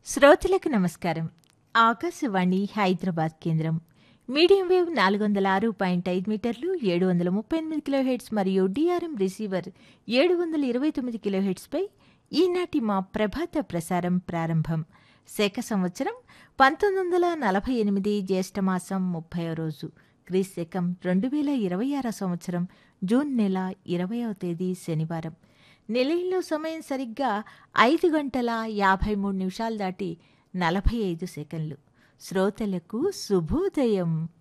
శ్రోతలకు నమస్కారం ఆకాశవాణి హైదరాబాద్ కేంద్రం మీడియం వేవ్ నాలుగు వందల ఆరు పాయింట్ ఐదు మీటర్లు ఏడు వందల ముప్పై ఎనిమిది కిలోహెడ్స్ మరియు డిఆర్ఎం రిసీవర్ ఏడు వందల ఇరవై తొమ్మిది కిలోహెడ్స్పై ఈనాటి మా ప్రభాత ప్రసారం ప్రారంభం శేఖ సంవత్సరం పంతొమ్మిది వందల నలభై ఎనిమిది జ్యేష్ఠమాసం ముప్పై రోజు క్రీస్ శకం రెండు వేల ఇరవై ఆరో సంవత్సరం జూన్ నెల ఇరవయవ తేదీ శనివారం నిలయంలో సమయం సరిగ్గా ఐదు గంటల యాభై మూడు నిమిషాలు దాటి నలభై ఐదు సెకండ్లు శ్రోతలకు శుభోదయం